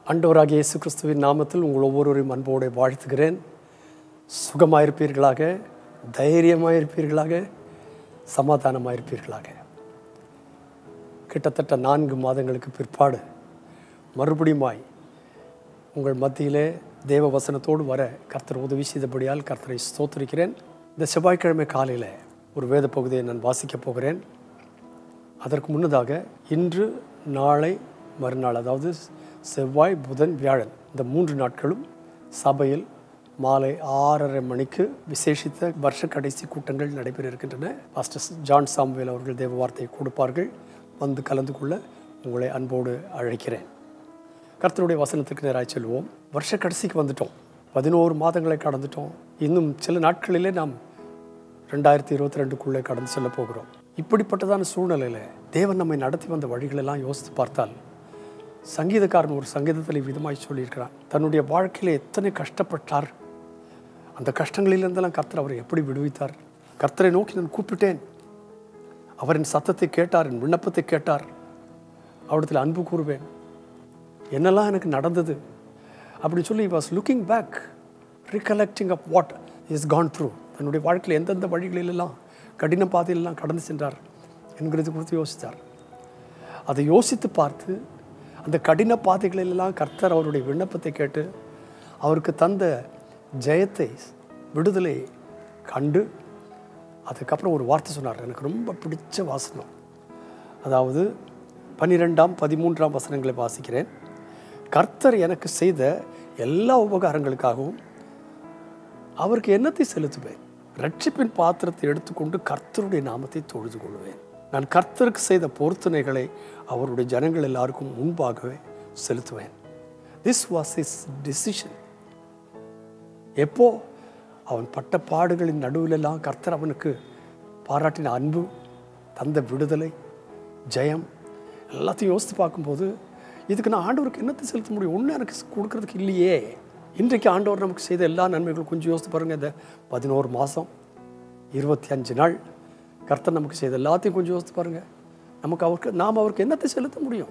ஆண்டவராகிய இயேசு கிறிஸ்துவின் நாமத்தில் உங்கள் ஒவ்வொருவரையும் அன்போடு வாழ்த்துகிறேன் சுகமாயிருப்பீர்களாக தைரியமாயிருப்பீர்களாக சமாதானமாயிருப்பீர்களாக கிட்டத்தட்ட நான்கு மாதங்களுக்கு பிற்பாடு மறுபடியுமாய் உங்கள் மத்தியிலே தேவ வசனத்தோடு வர கர்த்தர் உதவி செய்தபடியால் கர்த்தரை ஸ்தோத்திரிக்கிறேன் இந்த செவ்வாய்க்கிழமை காலையில் ஒரு வேத பகுதியை நான் வாசிக்கப் போகிறேன் அதற்கு முன்னதாக இன்று நாளை மறுநாள் அதாவது செவ்வாய் புதன் வியாழன் இந்த மூன்று நாட்களும் சபையில் மாலை ஆறரை மணிக்கு விசேஷித்த வருஷ கடைசி கூட்டங்கள் நடைபெற இருக்கின்றன பாஸ்டர் ஜான் சாம்வேல் அவர்கள் தேவ வார்த்தையை கொடுப்பார்கள் வந்து கலந்து கொள்ள உங்களை அன்போடு அழைக்கிறேன் கர்த்தருடைய வசனத்துக்கு நேராக செல்வோம் வருஷ கடைசிக்கு வந்துட்டோம் பதினோரு மாதங்களை கடந்துட்டோம் இன்னும் சில நாட்களிலே நாம் ரெண்டாயிரத்தி இருபத்தி ரெண்டுக்குள்ளே கடந்து செல்ல போகிறோம் இப்படிப்பட்டதான சூழ்நிலையில் தேவன் நம்மை நடத்தி வந்த வழிகளெல்லாம் யோசித்து பார்த்தால் சங்கீதக்காரன் ஒரு சங்கீதத்தில் விதமாய் சொல்லியிருக்கிறான் தன்னுடைய வாழ்க்கையில் எத்தனை கஷ்டப்பட்டார் அந்த கஷ்டங்களிலிருந்தெல்லாம் கர்த்தர் அவரை எப்படி விடுவித்தார் கர்த்தரை நோக்கி நான் கூப்பிட்டேன் அவரின் சத்தத்தை கேட்டார் என் விண்ணப்பத்தை கேட்டார் அவரிடத்தில் அன்பு கூறுவேன் என்னெல்லாம் எனக்கு நடந்தது அப்படின்னு சொல்லி was looking back recollecting of what is gone through தன்னுடைய வாழ்க்கையில் எந்தெந்த வழிகளிலெல்லாம் கடின பாதையிலெல்லாம் கடந்து சென்றார் என்கிறது குறித்து யோசித்தார் அதை யோசித்து பார்த்து அந்த கடின பாதைகளிலெல்லாம் கர்த்தர் அவருடைய விண்ணப்பத்தை கேட்டு அவருக்கு தந்த ஜெயத்தை விடுதலை கண்டு அதுக்கப்புறம் ஒரு வார்த்தை சொன்னார் எனக்கு ரொம்ப பிடிச்ச வாசனம் அதாவது பன்னிரெண்டாம் பதிமூன்றாம் வசனங்களை வாசிக்கிறேன் கர்த்தர் எனக்கு செய்த எல்லா உபகாரங்களுக்காகவும் அவருக்கு என்னத்தை செலுத்துவேன் ரட்சிப்பின் பாத்திரத்தை எடுத்துக்கொண்டு கர்த்தருடைய நாமத்தை தொழுது கொள்வேன் நான் கர்த்தருக்கு செய்த பொருத்தனைகளை அவருடைய ஜனங்கள் எல்லாருக்கும் முன்பாகவே செலுத்துவேன் திஸ் வாஸ் இஸ் டிசிஷன் எப்போ அவன் பட்ட பாடுகளின் நடுவிலெல்லாம் கர்த்தர் அவனுக்கு பாராட்டின அன்பு தந்த விடுதலை ஜெயம் எல்லாத்தையும் யோசித்து பார்க்கும்போது இதுக்கு நான் ஆண்டவருக்கு என்னத்தை செலுத்த முடியும் ஒன்றும் எனக்கு கொடுக்கறதுக்கு இல்லையே இன்றைக்கு ஆண்டவர் நமக்கு செய்த எல்லா நன்மைகளும் கொஞ்சம் யோசித்து பாருங்கள் இந்த பதினோரு மாதம் இருபத்தி அஞ்சு நாள் கர்த்தர் நமக்கு செய்த எல்லாத்தையும் கொஞ்சம் யோசித்து பாருங்கள் நமக்கு அவருக்கு நாம் அவருக்கு என்னத்தை செலுத்த முடியும்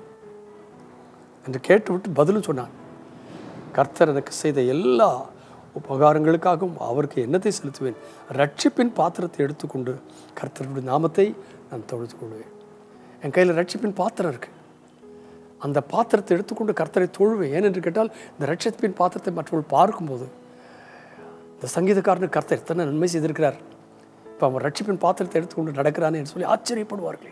என்று கேட்டு விட்டு பதிலும் சொன்னான் கர்த்தர் எனக்கு செய்த எல்லா உபகாரங்களுக்காகவும் அவருக்கு என்னத்தை செலுத்துவேன் ரட்சிப்பின் பாத்திரத்தை எடுத்துக்கொண்டு கர்த்தருடைய நாமத்தை நான் தொழுது கொள்வேன் என் கையில் ரட்சிப்பின் பாத்திரம் இருக்குது அந்த பாத்திரத்தை எடுத்துக்கொண்டு கர்த்தரை தொழுவேன் ஏனென்று கேட்டால் இந்த ரட்சிப்பின் பாத்திரத்தை மற்றவர்கள் பார்க்கும்போது இந்த சங்கீதக்காரனுக்கு கர்த்தர் எத்தனை நன்மை செய்திருக்கிறார் இப்போ அவன் ரட்சிப்பின் பாத்திரத்தை எடுத்துக்கொண்டு நடக்கிறானே என்று சொல்லி ஆச்சரியப்படுவார்கள்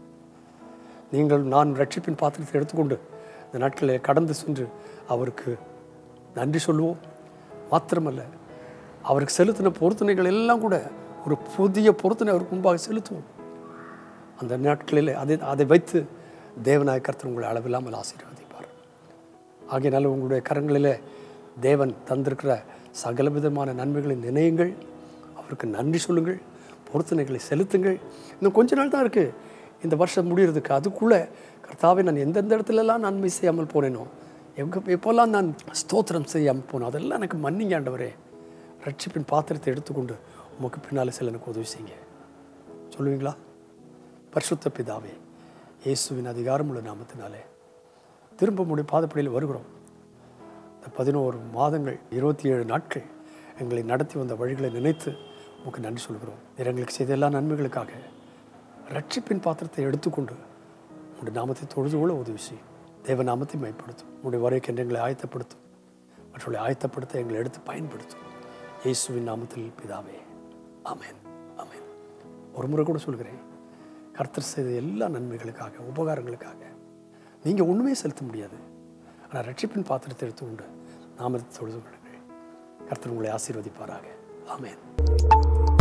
நீங்கள் நான் ரட்சிப்பின் பாத்திரத்தை எடுத்துக்கொண்டு இந்த நாட்களில் கடந்து சென்று அவருக்கு நன்றி சொல்லுவோம் மாத்திரமல்ல அவருக்கு செலுத்தின பொருத்தனைகள் எல்லாம் கூட ஒரு புதிய பொருத்தனை அவருக்கு முன்பாக செலுத்துவோம் அந்த நாட்களில் அதை அதை வைத்து தேவநாய கர்த்தர் உங்களை அளவில்லாமல் ஆசீர்வதிப்பார் ஆகையினால உங்களுடைய கரங்களில் தேவன் தந்திருக்கிற சகல விதமான நன்மைகளை நினையுங்கள் அவருக்கு நன்றி சொல்லுங்கள் பொருத்தனைகளை செலுத்துங்கள் இன்னும் கொஞ்ச நாள் தான் இருக்குது இந்த வருஷம் முடிகிறதுக்கு அதுக்குள்ளே கர்த்தாவை நான் எந்தெந்த இடத்துலலாம் நன்மை செய்யாமல் போனேனோ எங்கே எப்போல்லாம் நான் ஸ்தோத்திரம் செய்யாமல் போனோம் அதெல்லாம் எனக்கு மன்னிங்க ஆண்டவரே ரட்சிப்பின் பாத்திரத்தை எடுத்துக்கொண்டு உமக்கு பின்னால் செல்ல எனக்கு உதவி செய்யுங்க சொல்லுவீங்களா பரிசுத்த பிதாவே இயேசுவின் அதிகாரமுள்ள நாமத்தினாலே திரும்ப முடிய பாதப்படியில் வருகிறோம் இந்த பதினோரு மாதங்கள் இருபத்தி ஏழு நாட்கள் எங்களை நடத்தி வந்த வழிகளை நினைத்து உமக்கு நன்றி சொல்கிறோம் நீர் எங்களுக்கு செய்த எல்லா நன்மைகளுக்காக ரட்சிப்பின் பாத்திரத்தை எடுத்துக்கொண்டு உங்களுடைய நாமத்தை தொழுது கொள்ள உதவி செய்யும் தேவ நாமத்தை மைப்படுத்தும் உங்களுடைய வரைக்கு என்று எங்களை ஆயத்தப்படுத்தும் மற்றவர்களை ஆயத்தப்படுத்த எங்களை எடுத்து பயன்படுத்தும் இயேசுவின் நாமத்தில் பிதாவே ஆமேன் ஆமேன் ஒரு முறை கூட சொல்கிறேன் கர்த்தர் செய்த எல்லா நன்மைகளுக்காக உபகாரங்களுக்காக நீங்கள் ஒன்றுமே செலுத்த முடியாது ஆனால் ரட்சிப்பின் பாத்திரத்தை எடுத்துக்கொண்டு நாமத்தை தொழுது கொள்ளுங்கள் கர்த்தர் உங்களை ஆசீர்வதிப்பாராக ஆமேன்